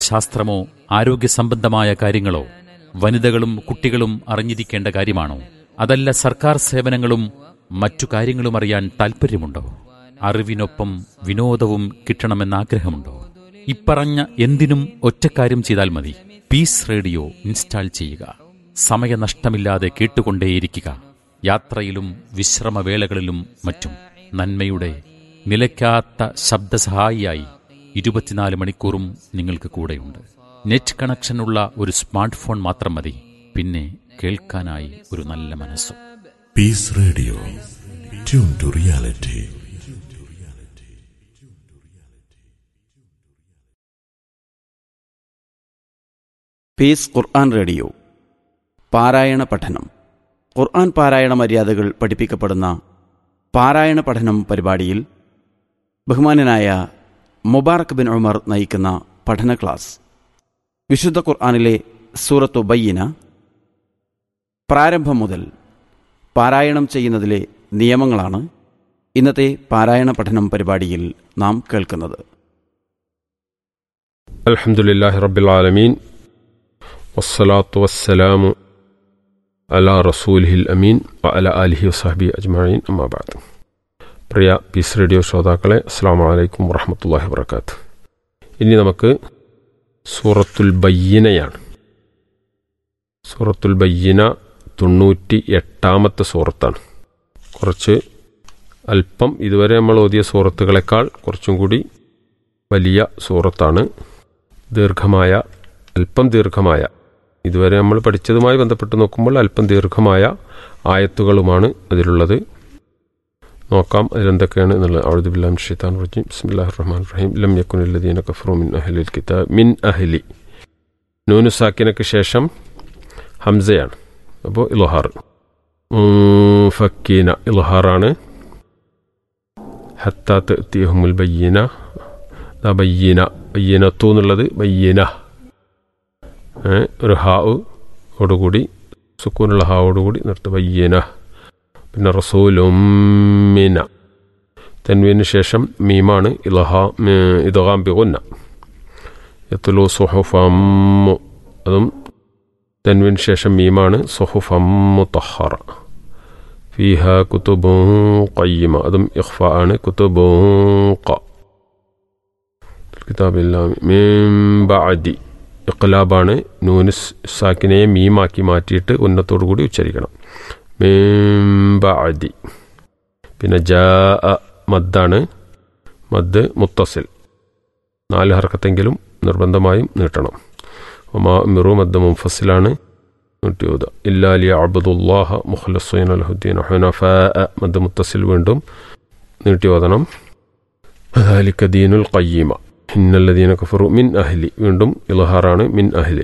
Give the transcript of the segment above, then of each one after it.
ശാസ്ത്രമോ ആരോഗ്യ സംബന്ധമായ കാര്യങ്ങളോ വനിതകളും കുട്ടികളും അറിഞ്ഞിരിക്കേണ്ട കാര്യമാണോ അതല്ല സർക്കാർ സേവനങ്ങളും മറ്റു കാര്യങ്ങളും അറിയാൻ താൽപ്പര്യമുണ്ടോ അറിവിനൊപ്പം വിനോദവും കിട്ടണമെന്ന് ആഗ്രഹമുണ്ടോ ഇപ്പറഞ്ഞ എന്തിനും ഒറ്റക്കാര്യം ചെയ്താൽ മതി പീസ് റേഡിയോ ഇൻസ്റ്റാൾ ചെയ്യുക സമയനഷ്ടമില്ലാതെ കേട്ടുകൊണ്ടേയിരിക്കുക യാത്രയിലും വിശ്രമവേളകളിലും മറ്റും നന്മയുടെ നിലയ്ക്കാത്ത ശബ്ദസഹായിയായി ഇരുപത്തിനാല് മണിക്കൂറും നിങ്ങൾക്ക് കൂടെയുണ്ട് നെറ്റ് കണക്ഷനുള്ള ഒരു സ്മാർട്ട് ഫോൺ മാത്രം മതി പിന്നെ കേൾക്കാനായി ഒരു നല്ല മനസ്സും Peace Radio. Tune to reality. Peace Quran radio പാരായണ പഠനം ഖുർആൻ പാരായണ മര്യാദകൾ പഠിപ്പിക്കപ്പെടുന്ന പാരായണ പഠനം പരിപാടിയിൽ ബഹുമാനനായ മുബാറക് ബിൻ ഉമർ നയിക്കുന്ന പഠന ക്ലാസ് വിശുദ്ധ ഖുർആനിലെ സൂറത്തു ബയ്യന പ്രാരംഭം മുതൽ പാരായണം ചെയ്യുന്നതിലെ നിയമങ്ങളാണ് ഇന്നത്തെ പാരായണ പഠനം പരിപാടിയിൽ നാം കേൾക്കുന്നത് الحمد لله رب العالمين والصلاة والسلام على رسوله الأمين وعلى آله وصحبه أجمعين أما بعد പ്രിയ പീസ് റേഡിയോ ശ്രോതാക്കളെ അസ്സാം വലൈക്കും വറഹമത്തല്ലാഹി വർക്കാത്ത് ഇനി നമുക്ക് സൂറത്തുൽ ബയ്യനയാണ് സൂറത്തുൽ ബയ്യന തൊണ്ണൂറ്റി എട്ടാമത്തെ സൂറത്താണ് കുറച്ച് അല്പം ഇതുവരെ നമ്മൾ ഓതിയ സൂറത്തുകളെക്കാൾ കുറച്ചും കൂടി വലിയ സൂറത്താണ് ദീർഘമായ അല്പം ദീർഘമായ ഇതുവരെ നമ്മൾ പഠിച്ചതുമായി ബന്ധപ്പെട്ട് നോക്കുമ്പോൾ അല്പം ദീർഘമായ ആയത്തുകളുമാണ് അതിലുള്ളത് നോക്കാം അതിലെന്തൊക്കെയാണ് എന്നുള്ളത് ഔദുബില്ലാം ഷെയ്ത്താൻ റജീം ബിസ്മില്ലാഹിർ റഹ്മാൻ റഹീം ലം യക്കുനില്ലദീന കഫറു മിൻ അഹ്ലിൽ കിതാബ് മിൻ അഹ്ലി നൂനു സാക്കിനക്ക് ശേഷം ഹംസയാണ് അപ്പോൾ ഇലഹാർ ഫക്കീന ഇലഹാറാണ് ഹത്താത്ത് തീഹുമുൽ ബയ്യന ദാ ബയ്യന ബയ്യനത്തു എന്നുള്ളത് ബയ്യന ഏ, ഒരു ഹാവ് ഓടുകൂടി സുക്കൂനുള്ള ഹാവോടുകൂടി നിർത്ത് ബയ്യന പിന്നെ റസൂലുമിന തെൻവീന് ശേഷം മീമാണ് ഇലഹ ഇതഹാം ബിഗുന്ന എത്തുലു സുഹുഫമ്മു അതും തെൻവീന് ശേഷം മീമാണ് സുഹുഫമ്മു തഹറ ഫീഹ കുത്തുബു കയ്യമ അതും ഇഖ്ഫ ആണ് കുത്തുബു ക കിതാബില്ല മീംബഅദി ഇഖ്ലാബാണ് നൂന് സ് സാക്കിനെ മീമാക്കി മാറ്റിയിട്ട് ഉന്നത്തോടു കൂടി ഉച്ചരിക്കണം മീംബഅദി പിന്നെ ജാ മദ്ദാണ് മദ് മുത്തസിൽ നാല് ഹർക്കത്തെങ്കിലും നിർബന്ധമായും നീട്ടണം ഒമാ മിറു മദ് മുംഫസിലാണ് നൂറ്റി ഓത ഇല്ലാലി അബ്ദുല്ലാഹ മുഖ്ലസുൻ അൽഹുദ്ദീൻ ഹുനഫ മദ് മുത്തസിൽ വീണ്ടും നീട്ടി ഓതണം ذلك دين القيمة إن الذين كفروا من أهلي വീണ്ടും ഇൽഹാറാണ് മിൻ അഹ്ലി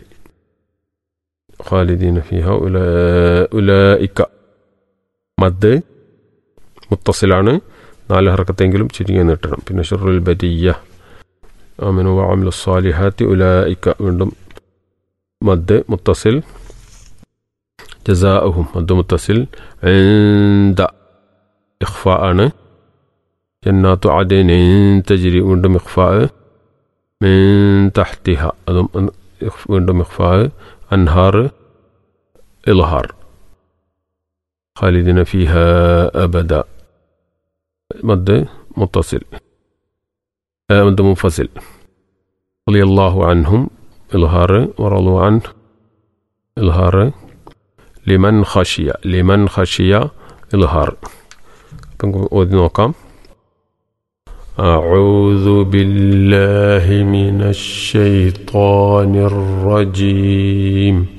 خالدين فيها أولا- أولئك മദ് മുത്തസിലാണ് നാല് ഹർക്കത്തെങ്കിലും ചുരുങ്ങി നീട്ടണം പിന്നെ ഷുറുൽ ബരിയ ആമിനു വഅമിലു സ്വാലിഹാത്തി ഉലായിക്ക വീണ്ടും മദ് മുത്തസിൽ ജസാഅഹും മദ് മുത്തസിൽ عند ഇഖ്ഫ ആണ് ജന്നാത്തു അദൻ തജ്രി വീണ്ടും ഇഖ്ഫ മിൻ തഹ്തിഹ അതും അൻ- ഇഖ്- വീണ്ടും ഇഖ്ഫ അൻഹാർ ഇൽഹാർ خالدين فيها أبدا مد متصل آه، مد منفصل رضي الله عنهم إظهار ورضوا عنه إظهار لمن خشي لمن خشي إظهار ودي نوقام أعوذ بالله من الشيطان الرجيم